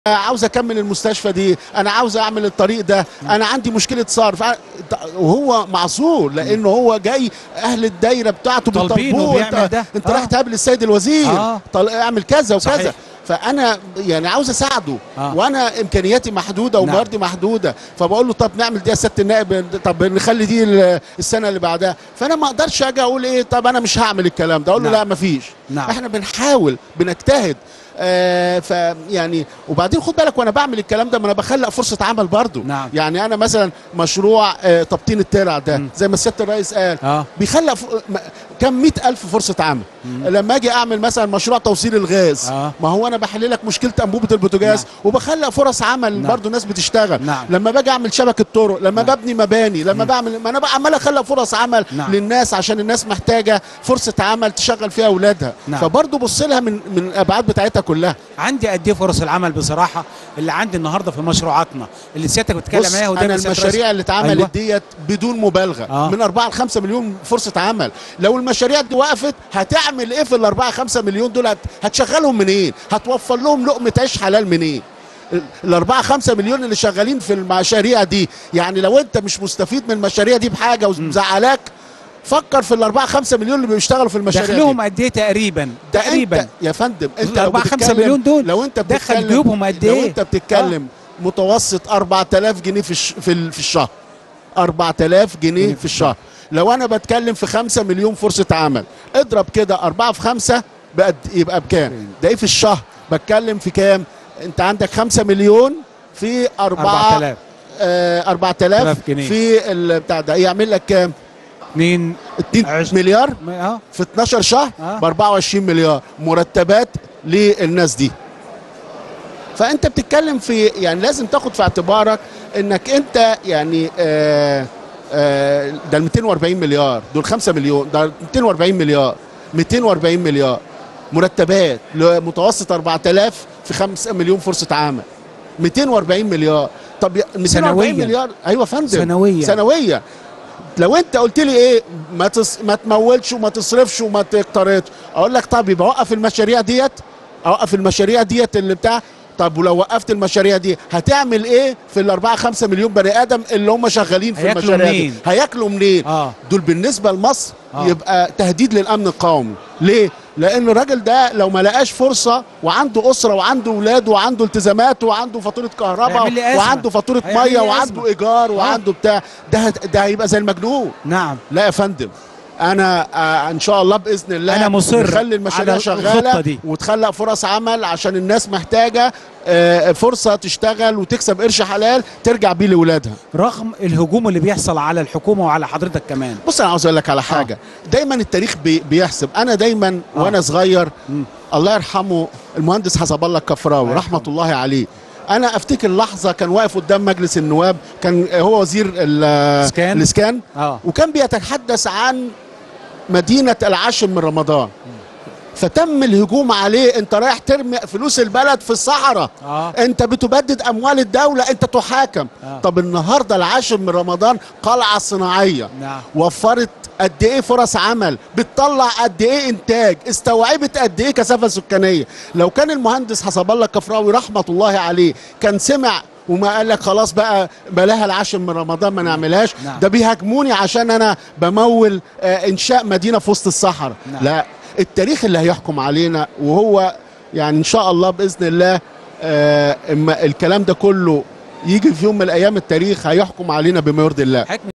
عاوز اكمل المستشفى دي انا عاوز اعمل الطريق ده انا عندي مشكله صرف وهو معذور لانه هو جاي اهل الدايره بتاعته طالبينه بيطالبوه بيعمل انت, ده. انت آه. رايح تقابل السيد الوزير آه. طل... اعمل كذا وكذا صحيح. فانا يعني عاوز اساعده آه. وانا امكانياتي محدوده نعم. ومواردي محدوده فبقول له طب نعمل دي يا سياده النائب طب نخلي دي ال- السنه اللي بعدها فانا ما اقدرش اجي اقول ايه طب انا مش هعمل الكلام ده اقول له نعم. لا مفيش نعم. احنا بنحاول بنجتهد آه فيعني وبعدين خد بالك وانا بعمل الكلام ده ما انا بخلق فرصه عمل برضو نعم. يعني انا مثلا مشروع آه تبطين الترع ده مم. زي ما سياده الرئيس قال اه بيخلق ف... م- كم مئة ألف فرصة عمل لما أجي أعمل مثلا مشروع توصيل الغاز آه. ما هو أنا بحل لك مشكلة أنبوبة البوتاجاز نعم. وبخلق فرص عمل نعم. برضو ناس بتشتغل نعم. لما باجي أعمل شبكة طرق لما نعم. ببني مباني لما بعمل ما أنا بقى عمال أخلق فرص عمل نعم. للناس عشان الناس محتاجة فرصة عمل تشغل فيها أولادها نعم. فبرضو بص لها من من الأبعاد بتاعتها كلها عندي قد ايه فرص العمل بصراحه اللي عندي النهارده في مشروعاتنا اللي سيادتك بتتكلم بص عليها ودايما انا سيادة المشاريع اللي اتعملت أيوة. ديت بدون مبالغه آه. من 4 ل 5 مليون فرصه عمل لو المشاريع دي وقفت هتعمل ايه في ال 4 5 مليون دول هت- هتشغلهم منين هتوفر لهم لقمه عيش حلال منين ال 4 5 مليون اللي شغالين في المشاريع دي يعني لو انت مش مستفيد من المشاريع دي بحاجه ومزعلاك فكر في ال 4 5 مليون اللي بيشتغلوا في المشاريع دي دخلهم قد ايه تقريبا ده تقريبا انت يا فندم انت ال لو 4 5 بتتكلم- مليون دول لو انت دخل بتتكلم جيوبهم قد لو ايه؟ انت بتتكلم متوسط 4000 جنيه في الش... في, ال... في الشهر 4000 جنيه في الشهر لو انا بتكلم في 5 مليون فرصه عمل اضرب كده 4 في 5 بقد يبقى بكام ده ايه في الشهر بتكلم في كام انت عندك 5 مليون في 4 4000 آه 4000 آلاف جنيه. في ال- بتاع ده يعمل لك كام 2 2 عش- مليار اه في 12 شهر آه. ب 24 مليار مرتبات للناس دي فانت بتتكلم في يعني لازم تاخد في اعتبارك انك انت يعني آه آه ده ال 240 مليار دول 5 مليون ده 240 مليار 240 مليار مرتبات لمتوسط 4000 في 5 مليون فرصه عمل 240 مليار طب يا- 240 سنوياً. مليار ايوه يا فندم سنوياً. سنويا لو انت قلت لي ايه ما تص... ما تمولش وما تصرفش وما تقترضش اقول لك طب يبقى وقف المشاريع ديت اوقف المشاريع ديت اللي بتاع طب ولو وقفت المشاريع دي هتعمل ايه في الأربعة خمسة مليون بني ادم اللي هم شغالين في هياكلوا المشاريع دي منين؟ هياكلوا منين اه دول بالنسبه لمصر آه. يبقى تهديد للامن القومي ليه لان الراجل ده لو ما لقاش فرصه وعنده اسره وعنده اولاد وعنده التزامات وعنده فاتوره كهرباء هيعمل لي أزمة. وعنده فاتوره هيعمل ميه لي وعنده أزمة. ايجار وعنده بتاع ده هت- ده هيبقى زي المجنون نعم لا يا فندم انا آه ان شاء الله باذن الله أنا مصر نخلي المشاريع على شغاله الخطة دي. وتخلق فرص عمل عشان الناس محتاجه آه فرصه تشتغل وتكسب قرش حلال ترجع بيه لاولادها رغم الهجوم اللي بيحصل على الحكومه وعلى حضرتك كمان بص انا عاوز اقول لك على حاجه دايما التاريخ بي بيحسب انا دايما آه. وانا صغير مم. الله يرحمه المهندس حسب الله الكفراوي الله رحمه يرحمه. الله عليه انا افتكر لحظه كان واقف قدام مجلس النواب كان هو وزير ال- الإسكان. الاسكان اه وكان بيتحدث عن مدينه العاشر من رمضان فتم الهجوم عليه انت رايح ترمي فلوس البلد في الصحراء اه انت بتبدد اموال الدوله انت تحاكم آه. طب النهارده العاشر من رمضان قلعه صناعيه نعم وفرت قد ايه فرص عمل بتطلع قد ايه انتاج استوعبت قد ايه كثافه سكانيه لو كان المهندس حسب الله الكفراوي رحمه الله عليه كان سمع وما قال لك خلاص بقى بلاها العاشر من رمضان ما نعملهاش نعم. ده بيهاجموني عشان انا بمول آه انشاء مدينه في وسط الصحراء نعم. لا التاريخ اللي هيحكم علينا وهو يعني ان شاء الله باذن الله آه اما الكلام ده كله يجي في يوم من الايام التاريخ هيحكم علينا بما يرضي الله حضرتك